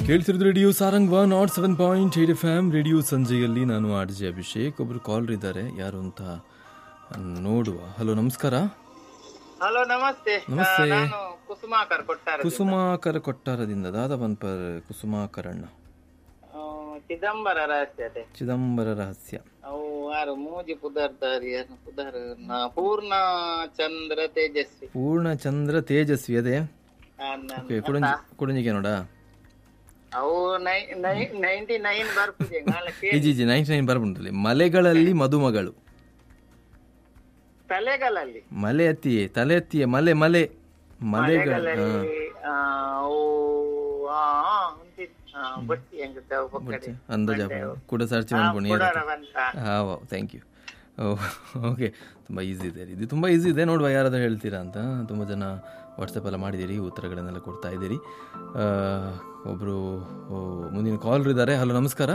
ಕೇಳ್ತಿರೋದು radio Sarang one nought seven point eight F M radio ಸಂಜೆಯಲ್ಲಿ ನಾನು ಆರ್ ಜೆ ಅಭಿಷೇಕ್ ಒಬ್ರು ಕಾಲ್ ಇದ್ದಾರೆ ಯಾರು ಅಂತ ನೋಡುವ ಹಲೋ ನಮಸ್ಕಾರ ಹಲೋ ನಮಸ್ತೆ ನಮಸ್ತೆ. ಆ, ನಾನು ಕುಸುಮಾಕರ್ ಕೊಟ್ಟಾರ ಕುಸುಮಾಕರ ಕೊಟ್ಟಾರದಿಂದ ದಾದ ಬನ್ಪರ್ ಕುಸುಮಾಕರಣ್ಣ ಚಿದಂಬರ ರಹಸ್ಯತೆ ಚಿದಂಬರ ರಹಸ್ಯ ಅವು ಯಾರು ಮೂಜಿ ಪುದರ್ದಾರಿ ಯಾರು ಪುದರ್ ನ- ಪೂರ್ಣ ಚಂದ್ರ ತೇಜಸ್ವಿ ಪೂರ್ಣ ಚಂದ್ರ ತೇಜಸ್ವಿ ಅದೇ ಆ, ನ- ಓಕೆ ಕುಡಂಜಿ ಕುಡಂಜಿಗೆ ನೋಡ ಅವು ನೈಂಟಿ ನೈನ್ ಬರ್ಪುಜೆ ನಾಳೆ ಕೇಳಿ ಇಜಿ ಜಿ ನೈನ್ಟಿ ನೈನ್ ಬರ್ಬಂಟಲ್ಲಿ ಮಲೆಗಳಲ್ಲಿ ಮದುಮಗಳು ತಲೆಗಳಲ್ಲಿ ಮಲೆ ಅತ್ತಿಯೇ ತಲೆ ಅತ್ತಿಯೇ ಮಲೆ ಮಲೆ ಮಲೆಗಳು ಹಾ. ತಲೆಗಳಲ್ಲಿ ಆ, ಅವು ಆ, ಆ, ಉಂಟಿತ್. ಆ, ಬಟ್ಟಿ ಹೆಂಗ್ ತಾವು ಪಕ್ಕಡೆ. ಅಂದಾಜ ಕೂಡ ಸರ್ಚ್ ಮಾಡ್ಕೊಂಡು ಪುಡರವಂತ. ಹಾಂ ಥ್ಯಾಂಕ್ ಯು ಓಕೆ ತುಂಬ ಈಸಿ ಇದೆ ಇದು ತುಂಬ ಈಸಿ ಇದೆ ನೋಡುವ ಯಾರಾದರೂ ಹೇಳ್ತೀರಾ ಅಂತ ತುಂಬ ಜನ ವಾಟ್ಸಪ್ ಎಲ್ಲ ಮಾಡಿದ್ದೀರಿ ಉತ್ತರಗಳನ್ನೆಲ್ಲ ಕೊಡ್ತಾ ಇದ್ದೀರಿ ಒಬ್ಬರು ಮುಂದಿನ ಕಾಲರ್ ಇದ್ದಾರೆ ಹಲೋ ನಮಸ್ಕಾರ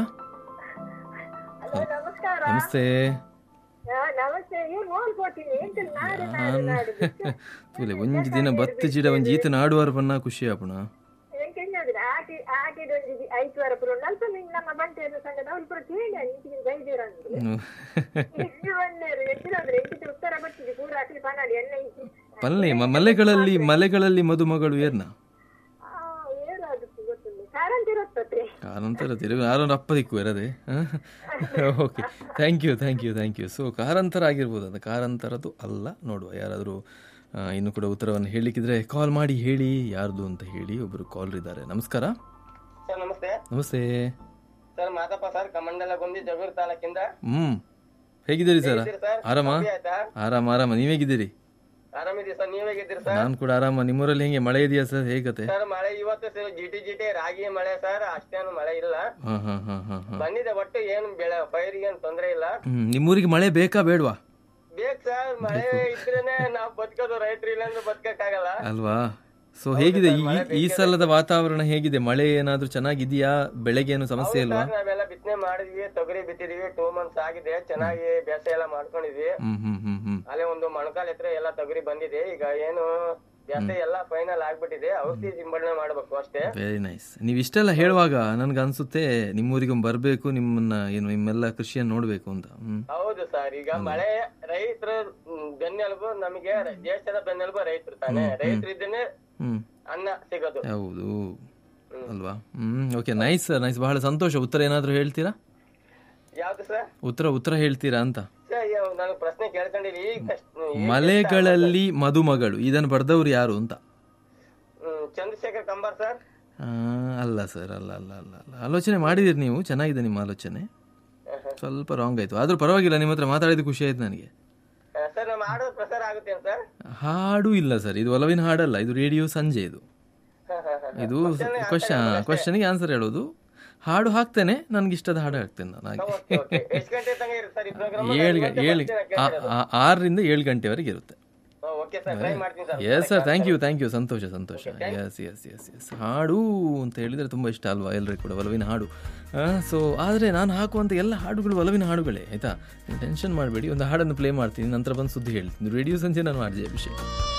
ನಮಸ್ಕಾರ ನಮಸ್ತೆ ಆ, ನಮಸ್ತೆ ಇವ್ರು ನೋಡ್ಕೊತೀನಿ ಎಂತ ನಾಡು ನಾಡು ನಾನು ನಾಡು ತೂಲೆ ಒಂಜಿ ದಿನ ಬತ್ತು ಜಿಡ ಒಂಜಿ ಈತ ನಾಡುವಾರ ಪನ್ನ ಖುಷಿ ಆಪುಣ ಎಂಕೆಂದ್ರೆ ಆಟಿ ಆಟಿದೊಂದು ಐದು ವಾರ ಪುರ ಅಲ್ಪ ನಿಂಗೆ ನಮ್ಮ ಬಂಟೆಯನ್ನು ಸಂಘದ ಅವ್ರು ಪುರ ಕೇಳಿ ಇಂಚಿನ ಬೈದಿರ ಅಂದ್ರೆ ಎಷ್ಟು ಬಂದೇರು ಎಷ್ಟಿರಂದ್ರೆ ಎಂಟಿಗೆ ಉತ್ತರ ಬರ್ತಿದೆ ಪೂರ ಹಾಕಿ ಪನಾಡಿ ಎಣ್ಣೆ ಇಕ್ಕಿ ಪಲ್ಲೆ ಮ- ಮಲೆಗಳಲ್ಲಿ ಮಲೆಗಳಲ್ಲಿ ಮದುಮಗಳು ಏರ್ನ ಆ, ಏನು ಅದಕ್ಕೆ ಗೊತ್ತಿಲ್ಲ ಕಾರಂತಿರತ್ತತ್ರಿ ಕಾರಂತರ ತಿರುగు ಯಾರೊಂದು ಅಪ್ಪ ದಿಕ್ಕು ಇರದೆ okay thank you thank you thank you so ಕಾರಂತರ ಆಗಿರ್ಬೋದು ಅಂತ ಕಾರಂತರದ್ದು ಅಲ್ಲ ನೋಡುವ ಯಾರಾದರೂ ಇನ್ನು ಕೂಡ ಉತ್ತರವನ್ನು ಹೇಳಲಿಕ್ಕಿದ್ರೆ ಕಾಲ್ ಮಾಡಿ ಹೇಳಿ ಯಾರ್ದು ಅಂತ ಹೇಳಿ ಒಬ್ಬರು ಕಾಲ್ ಇದ್ದಾರೆ ನಮಸ್ಕಾರ ಸರ್ ನಮಸ್ತೆ ನಮಸ್ತೆ ಸರ್ ಮಾತಪ್ಪ ಸರ್ ಕಮಂಡಲ ಗೊಂದಿ ಜಗೂರ್ ತಾಲೂಕಿಂದ ಹ್ಞೂ ಹೇಗಿದ್ದೀರಿ ಸರ್ ಸರ್ ಆರಾಮ ಕಾಫಿ ಆಯ್ತಾ ಆರಾಮ ಆರಾಮ ನೀವೇಗಿದ್ದೀರಿ ಆರಾಮಿದ್ದೀವಿ ಸರ್ ನೀವ್ ಹೇಗಿದ್ದೀರಿ ಸರ್ ನಾನು ಕೂಡ ಆರಾಮ ನಿಮ್ಮೂರಲ್ಲಿ ಹೆಂಗೆ ಮಳೆ ಇದೆಯಾ ಸರ್ ಹೇಗತೆ ಸರ್ ಮಳೆ ಇವತ್ತು ಸರ್ ಜಿಟಿ ಜಿಟಿ ರಾಗಿ ಮಳೆ ಸರ್ ಅಷ್ಟೇನು ಮಳೆ ಇಲ್ಲ ಹಾಂ ಹಾಂ ಹಾಂ ಹಾಂ ಹಾಂ ಬಂದಿದೆ ಒಟ್ಟು ಏನು ಬೆಳೆ ಪೈರಿಗೆ ಏನು ತೊಂದ್ರೆ ಇಲ್ಲ ಹ್ಞೂ ನಿಮ್ಮೂರಿಗೆ ಮಳೆ ಬೇಕಾ ಬೇಡವಾ ಬೇಕ್ ಸರ್ ಮಳೆ ಇದ್ರೇನೆ ನಾವ್ ಬದುಕೋದು ರೈತರು ಇಲ್ಲ ಅಂದ್ರೆ ಬದುಕಕ್ಕಾಗಲ್ಲ ಅಲ್ವಾ ಸೊ ಹೇಗಿದೆ ಈ ಈ ಸಲದ ವಾತಾವರಣ ಹೇಗಿದೆ ಮಳೆ ಏನಾದ್ರೂ ಚೆನ್ನಾಗಿದೆಯಾ ಬೆಳೆಗೆ ಏನು ಸಮಸ್ಯೆ ಇಲ್ವಾ ಸರ್ ನಾವೆಲ್ಲ ಬಿತ್ತನೆ ಮಾಡಿದ್ವಿ ತೊಗರಿ ಬಿತ್ತಿದೀವಿ ಟೂ ಮಂತ್ಸ್ ಆಗಿದೆ ಚೆನ್ನಾಗಿ ಬೇಸಾಯ ಎಲ್ಲ ಮಾಡ್ಕೊಂಡಿದ್ವಿ ಹ್ಮ್ ಹ್ಮ್ ಹ್ಮ್ ಹ್ಮ್ ಅಲ್ಲೇ ಒಂದು ಮೊಣಕಾಲ್ ಎತ್ತರ ಎಲ್ಲ ತೊಗರಿ ಬಂದಿದೆ ಈಗ ಏನು ಬೇಸಾಯ ಎಲ್ಲ ಫೈನಲ್ ಆಗ್ಬಿಟ್ಟಿದೆ ಔಷಧಿ ಸಿಂಪಡಣೆ ಮಾಡ್ಬೇಕು ಅಷ್ಟೇ ವೆರಿ ನೈಸ್ ನೀವು ಇಷ್ಟೆಲ್ಲ ಹೇಳುವಾಗ ನನ್ಗೆ ಅನ್ಸುತ್ತೆ ನಿಮ್ಮೂರಿಗೆ ಬರಬೇಕು ನಿಮ್ಮನ್ನ ಏನು ನಿಮ್ಮೆಲ್ಲ ಕೃಷಿಯನ್ನು ನೋಡ್ಬೇಕು ಅಂತ ಹ್ಮ್ ಹೌದು ಸರ್ ಈಗ ಮಳೆ ರೈತರ ಬೆನ್ನೆಲುಬು ನಮಗೆ ದೇಶದ ಬೆನ್ನೆಲುಬು ರೈತರು ತಾನೆ ರೈತರು ಇದ್ದೇನೆ ಹ್ಮ್ ಅನ್ನ ಸಿಗೋದು ಹೌದು ಅಲ್ವಾ hmm okay nice sir nice ಬಹಳ ಸಂತೋಷ ಉತ್ತರ ಏನಾದರೂ ಹೇಳ್ತೀರಾ ಯಾವ್ದು ಸರ್ ಉತ್ತರ ಉತ್ತರ ಹೇಳ್ತೀರಾ ಅಂತ ಸರ್ ನಾನು ಪ್ರಶ್ನೆ ಕೇಳ್ಕೊಂಡಿಲ್ಲ ಈಗ ಕಷ್ಟ- ಈಗ ಮಲೆಗಳಲ್ಲಿ ಮದುಮಗಳು ಇದನ್ನು ಬರ್ದವ್ರು ಯಾರು ಅಂತ ಹ್ಮ್, ಚಂದ್ರಶೇಖರ್ ಕಂಬಾರ್ ಸರ್ ಆ, ಅಲ್ಲ ಸರ್ ಅಲ್ಲ ಅಲ್ಲ ಅಲ್ಲ ಅಲ್ಲ ಆಲೋಚನೆ ಮಾಡಿದಿರಿ ನೀವು ಚೆನ್ನಾಗಿದೆ ನಿಮ್ಮ ಆಲೋಚನೆ ಸ್ವಲ್ಪ ರಾಂಗ್ ಆಯ್ತು ಆದ್ರೂ ಪರವಾಗಿಲ್ಲ ನಿಮ್ಮ ಹತ್ರ ಮಾತಾಡಿದ ಖುಷಿ ಆಯ್ತು ನನಗೆ ಆ, ಸರ್ ನಮ್ಮ ಹಾಡು ಪ್ರಸಾರ ಆಗುತ್ತೇನು ಸರ್ ಹಾಡು ಇಲ್ಲ ಸರ್ ಇದು ಒಲವಿನ ಹಾಡಲ್ಲ ಇದು ರೇಡಿಯೋ ಸಂಜೆ ಇದು ಇದು ಕ್ವಶನ್ ಕ್ವಶನ್ಗೆ ಆನ್ಸರ್ ಹೇಳೋದು ಹಾಡು ಹಾಕ್ತೇನೆ ನನ್ಗೆ ಇಷ್ಟದ ಹಾಡು ಹಾಕ್ತೇನೆ ನಾನು ಹಾಗೆ ಎಷ್ಟು ಗಂಟೆ ತನಕ ಇರುತ್ತೆ ಸರ್ ಈ ಪ್ರೋಗ್ರಾಮ್ ಏಳು ಗ- ಏಳು ಆ- ಆ- ಆರರಿಂದ ಏಳು ಗಂಟೆವರೆಗೆ ಇರುತ್ತೆ ಓಕೆ ಸರ್ ಟ್ರೈ ಮಾಡ್ತೀನಿ sir yes sir thank you thank you ಸಂತೋಷ ಸಂತೋಷ ಎಸ್ ಎಸ್ ಎಸ್ ಎಸ್ ಹಾಡು ಅಂತ ಹೇಳಿದರೆ ತುಂಬ ಇಷ್ಟ ಅಲ್ವಾ ಎಲ್ಲರಿಗೂ ಕೂಡ ಒಲವಿನ ಹಾಡು ಸೊ ಆದರೆ ನಾನು ಹಾಕುವಂಥ ಎಲ್ಲ ಹಾಡುಗಳು ಒಲವಿನ ಹಾಡುಗಳೇ ಆಯಿತಾ ಟೆನ್ಷನ್ ಮಾಡಬೇಡಿ ಒಂದು ಹಾಡನ್ನು ಪ್ಲೇ ಮಾಡ್ತೀನಿ ನಂತರ ಬಂದು ಸುದ್ದಿ ಹೇಳ್ತೀನಿ ರೇಡಿಯೋ ಸಂಜೆ ನಾನು ಮಾಡಿದೆ ಅಭಿಷೇಕ್